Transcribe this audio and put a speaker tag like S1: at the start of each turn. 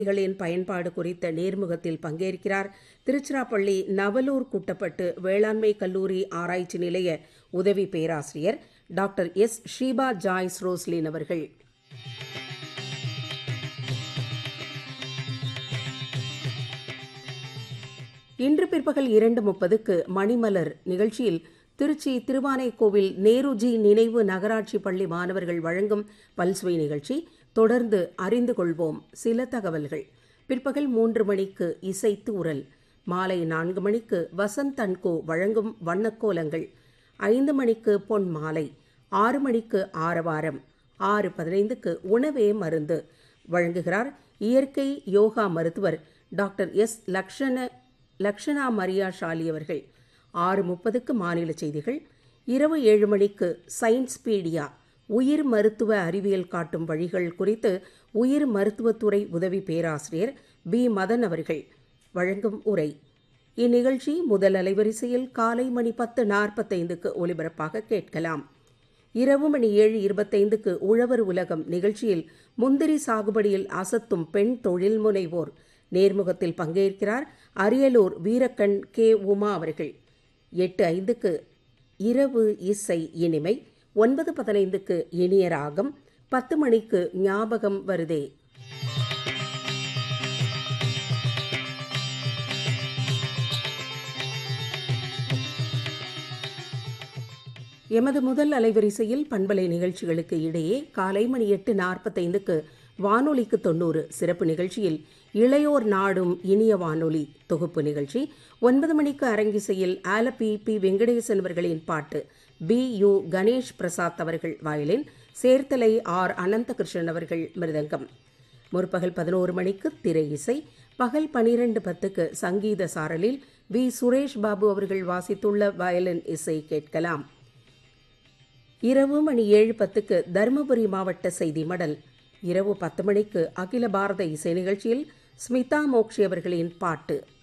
S1: களின் பயன்பாடு குறித்த நேர்முகத்தில் பங்கேற்கிறார் திருச்சிராப்பள்ளி நவலூர் குட்டப்பட்டு வேளாண்மை கல்லூரி ஆராய்ச்சி நிலைய உதவி பேராசிரியர் டாக்டர் எஸ் ஷீபா ஜாய்ஸ் ரோஸ்லின் அவர்கள் இன்று பிற்பகல் இரண்டு முப்பதுக்கு மணிமலர் நிகழ்ச்சியில் திருச்சி திருவானைக்கோவில் நேருஜி நினைவு நகராட்சி பள்ளி மாணவர்கள் வழங்கும் பல்சுவை நிகழ்ச்சி தொடர்ந்து அறிந்து கொள்வோம் சில தகவல்கள் பிற்பகல் மூன்று மணிக்கு இசைத்து உரல் மாலை நான்கு மணிக்கு வசந்த் அன்கோ வழங்கும் வண்ணக்கோலங்கள் ஐந்து மணிக்கு பொன் மாலை ஆறு மணிக்கு ஆரவாரம் ஆறு பதினைந்துக்கு உணவே மருந்து வழங்குகிறார் இயற்கை யோகா மருத்துவர் டாக்டர் எஸ் லக்ஷண லக்ஷணா மரியா ஷாலி அவர்கள் ஆறு முப்பதுக்கு மாநில செய்திகள் இரவு ஏழு மணிக்கு சயின்ஸ் பீடியா உயிர் மருத்துவ அறிவியல் காட்டும் வழிகள் குறித்து உயிர் மருத்துவத்துறை உதவி பேராசிரியர் பி மதன் அவர்கள் வழங்கும் உரை இந்நிகழ்ச்சி முதல் அலைவரிசையில் காலை மணி பத்து நாற்பத்தைந்துக்கு ஒலிபரப்பாக கேட்கலாம் இரவு மணி ஏழு இருபத்தைந்துக்கு உழவர் உலகம் நிகழ்ச்சியில் முந்திரி சாகுபடியில் அசத்தும் பெண் தொழில் முனைவோர் நேர்முகத்தில் பங்கேற்கிறார் அரியலூர் வீரக்கண் கே உமா அவர்கள் எட்டு ஐந்துக்கு இரவு இசை இனிமை ஒன்பது பதினைந்துக்கு இனிய ராகம் பத்து மணிக்கு ஞாபகம் வருதே எமது முதல் அலைவரிசையில் பண்பலை நிகழ்ச்சிகளுக்கு இடையே காலை மணி எட்டு நாற்பத்தைந்துக்கு வானொலிக்கு தொண்ணூறு சிறப்பு நிகழ்ச்சியில் இளையோர் நாடும் இனிய வானொலி தொகுப்பு நிகழ்ச்சி ஒன்பது மணிக்கு அரங்கிசையில் ஆலப்பி பி வெங்கடேசன் அவர்களின் பாட்டு பி யு கணேஷ் பிரசாத் அவர்கள் வயலின் சேர்த்தலை ஆர் அனந்தகிருஷ்ணன் அவர்கள் மிருதங்கம் முற்பகல் பதினோரு மணிக்கு திரை இசை பகல் பனிரெண்டு பத்துக்கு சங்கீத சாரலில் வி சுரேஷ் பாபு அவர்கள் வாசித்துள்ள வயலின் இசை கேட்கலாம் இரவு மணி ஏழு பத்துக்கு தருமபுரி மாவட்ட செய்தி மடல் இரவு பத்து மணிக்கு அகில பாரத இசை நிகழ்ச்சியில் ஸ்மிதா மோக்ஷி அவர்களின் பாட்டு